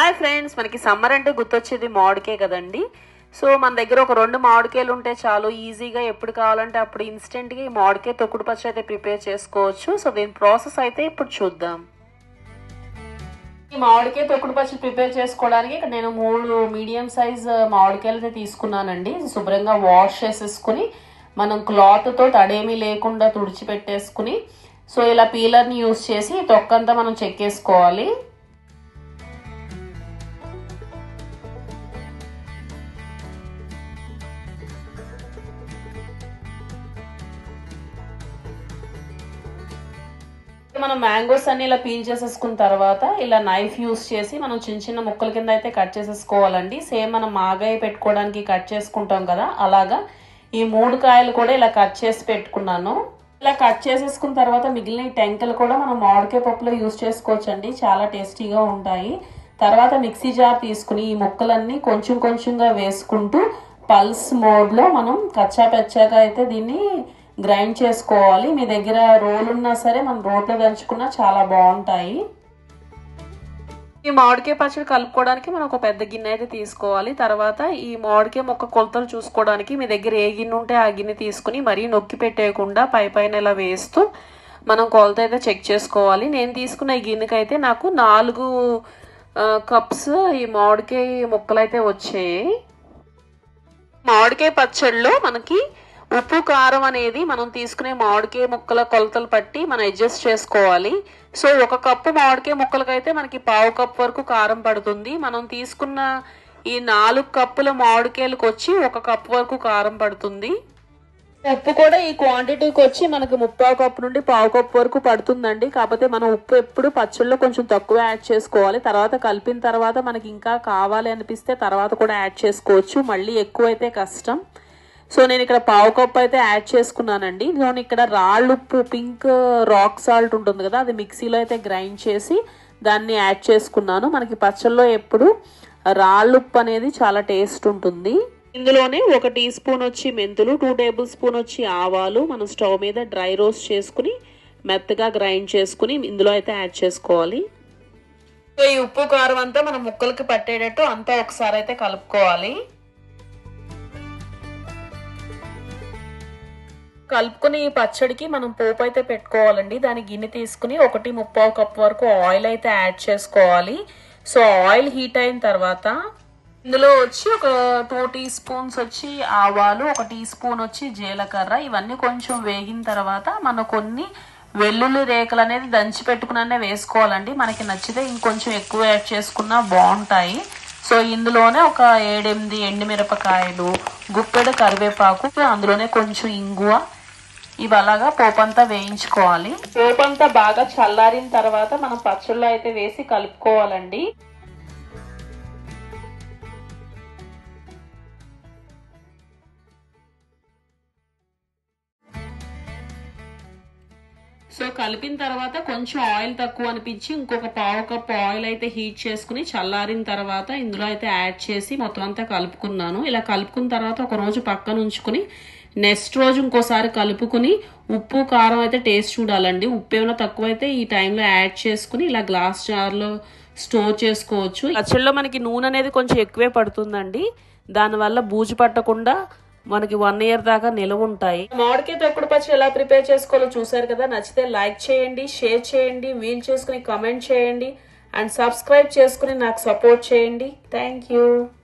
hi friends మనకి summer అంటే గుర్తొచ్చేది మామిడికాయ కదండి సో మన దగ్గర ఒక రెండు మామిడికాయలు ఉంటే చాలు ఈజీగా ఎప్పుడు కావాలంటే అప్పుడు ఇన్స్టెంట్గా ఈ మామిడికాయ తొక్కుడు పచ్చడి అయితే ప్రిపేర్ చేసుకోవచ్చు సో దీని ప్రాసెస్ అయితే ఇప్పుడు చూద్దాం ఈ మామిడికాయ తొక్కుడు పచ్చడి ప్రిపేర్ చేసుకోవడానికి ఇక్కడ నేను మూడు మీడియం సైజ్ మామిడికాయలు అయితే తీసుకున్నానండి శుభ్రంగా వాష్ చేసేసుకుని మనం క్లాత్తో తడేమీ లేకుండా తుడిచిపెట్టేసుకుని సో ఇలా పీలర్ని యూస్ చేసి తొక్కంతా మనం చెక్కేసుకోవాలి మనం మ్యాంగోస్ అన్ని ఇలా పీల్ చేసేసుకున్న తర్వాత ఇలా నైఫ్ యూస్ చేసి మనం చిన్న చిన్న ముక్కల కింద అయితే కట్ చేసేసుకోవాలండి సేమ్ మనం మాగాయ పెట్టుకోవడానికి కట్ చేసుకుంటాం కదా అలాగా ఈ మూడు కాయలు కూడా ఇలా కట్ చేసి పెట్టుకున్నాను ఇలా కట్ చేసేసుకున్న తర్వాత మిగిలిన ఈ టెంకలు కూడా మనం మామిడికాయ పప్పులో యూస్ చేసుకోవచ్చండి చాలా టేస్టీగా ఉంటాయి తర్వాత మిక్సీ జార్ తీసుకుని ఈ ముక్కలన్నీ కొంచెం కొంచెంగా వేసుకుంటూ పల్స్ మోడ్లో మనం కచ్చా పెచ్చాగా అయితే దీన్ని గ్రైండ్ చేసుకోవాలి మీ దగ్గర రోల్ ఉన్నా సరే మనం రోట్లో దంచుకున్నా చాలా బాగుంటాయి ఈ మామిడికాయ పచ్చడి కలుపుకోవడానికి మనం ఒక పెద్ద గిన్నె అయితే తీసుకోవాలి తర్వాత ఈ మామిడికాయ మొక్క కొలతలు చూసుకోవడానికి మీ దగ్గర ఏ గిన్నె ఉంటే ఆ గిన్నె తీసుకుని మరీ నొక్కి పెట్టేయకుండా పై పైన ఇలా వేస్తూ మనం కొలత అయితే చెక్ చేసుకోవాలి నేను తీసుకున్న ఈ గిన్నెకి అయితే నాకు నాలుగు కప్స్ ఈ మామిడికాయ ముక్కలు అయితే వచ్చాయి మామిడికాయ పచ్చడిలో మనకి ఉప్పు కారం అనేది మనం తీసుకునే మామిడికాయ ముక్కల కొలతలు పట్టి మనం అడ్జస్ట్ చేసుకోవాలి సో ఒక కప్పు మామిడికాయ ముక్కలకైతే మనకి పావు కప్పు వరకు కారం పడుతుంది మనం తీసుకున్న ఈ నాలుగు కప్పుల మామిడికాయలకు వచ్చి ఒక కప్పు వరకు కారం పడుతుంది ఉప్పు కూడా ఈ క్వాంటిటీకి వచ్చి మనకి ముప్పావు కప్పు నుండి పావు కప్పు వరకు పడుతుందండి కాకపోతే మనం ఉప్పు ఎప్పుడు పచ్చళ్ళలో కొంచెం తక్కువ యాడ్ చేసుకోవాలి తర్వాత కలిపిన తర్వాత మనకి ఇంకా కావాలి అనిపిస్తే తర్వాత కూడా యాడ్ చేసుకోవచ్చు మళ్ళీ ఎక్కువ అయితే కష్టం సో నేను ఇక్కడ పావు కప్పు అయితే యాడ్ చేసుకున్నానండి నేను ఇక్కడ రాళ్ళుప్పు పింక్ రాక్ సాల్ట్ ఉంటుంది కదా అది మిక్సీలో అయితే గ్రైండ్ చేసి దాన్ని యాడ్ చేసుకున్నాను మనకి పచ్చళ్ళలో ఎప్పుడు రాళ్ళుప్పు అనేది చాలా టేస్ట్ ఉంటుంది ఇందులోనే ఒక టీ స్పూన్ వచ్చి మెంతులు టూ టేబుల్ స్పూన్ వచ్చి ఆవాలు మనం స్టవ్ మీద డ్రై రోస్ట్ చేసుకుని మెత్తగా గ్రైండ్ చేసుకుని ఇందులో అయితే యాడ్ చేసుకోవాలి సో ఈ ఉప్పు కారం అంతా మనం ముక్కలకి పట్టేటట్టు అంతా ఒకసారి అయితే కలుపుకోవాలి కలుపుకుని ఈ పచ్చడికి మనం పోపు అయితే పెట్టుకోవాలండి దాని గిన్నె తీసుకుని ఒకటి ముప్పావు కప్ వరకు ఆయిల్ అయితే యాడ్ చేసుకోవాలి సో ఆయిల్ హీట్ అయిన తర్వాత ఇందులో వచ్చి ఒక టూ టీ స్పూన్స్ వచ్చి ఆవాలు ఒక టీ స్పూన్ వచ్చి జీలకర్ర ఇవన్నీ కొంచెం వేగిన తర్వాత మనం కొన్ని వెల్లుల్లి రేఖలు అనేది దంచి పెట్టుకునే వేసుకోవాలండి మనకి నచ్చితే ఇంకొంచెం ఎక్కువ యాడ్ చేసుకున్నా బాగుంటాయి సో ఇందులోనే ఒక ఏడెనిమిది ఎండుమిరపకాయలు గుప్పెడు కరివేపాకు అందులోనే కొంచెం ఇంగువ ఇవి అలాగా పోపంతా వేయించుకోవాలి పోపంతా బాగా చల్లారిన తర్వాత మనం పచ్చళ్ళు అయితే వేసి కలుపుకోవాలండి సో కలిపిన తర్వాత కొంచెం ఆయిల్ తక్కువ అనిపించి ఇంకొక పావు కప్ ఆయిల్ అయితే హీట్ చేసుకుని చల్లారిన తర్వాత ఇందులో అయితే యాడ్ చేసి మొత్తం అంతా కలుపుకున్నాను ఇలా కలుపుకున్న తర్వాత ఒక రోజు పక్కన ఉంచుకుని నెక్స్ట్ రోజు ఇంకోసారి కలుపుకుని ఉప్పు కారం అయితే టేస్ట్ చూడాలండి ఉప్పు ఏమైనా తక్కువ అయితే ఈ టైంలో యాడ్ చేసుకుని ఇలా గ్లాస్ జార్లో స్టోర్ చేసుకోవచ్చు పచ్చళ్ళలో మనకి నూనె అనేది కొంచెం ఎక్కువే పడుతుందండి దానివల్ల బూజు పట్టకుండా మనకి వన్ ఇయర్ దాకా నిలవ ఉంటాయి మామిడికాయ తొక్కుడు పచ్చడి ఎలా ప్రిపేర్ చేసుకోవాలో చూసారు కదా నచ్చితే లైక్ చేయండి షేర్ చేయండి వీల్ చేసుకుని కమెంట్ చేయండి అండ్ సబ్స్క్రైబ్ చేసుకుని నాకు సపోర్ట్ చేయండి థ్యాంక్ యూ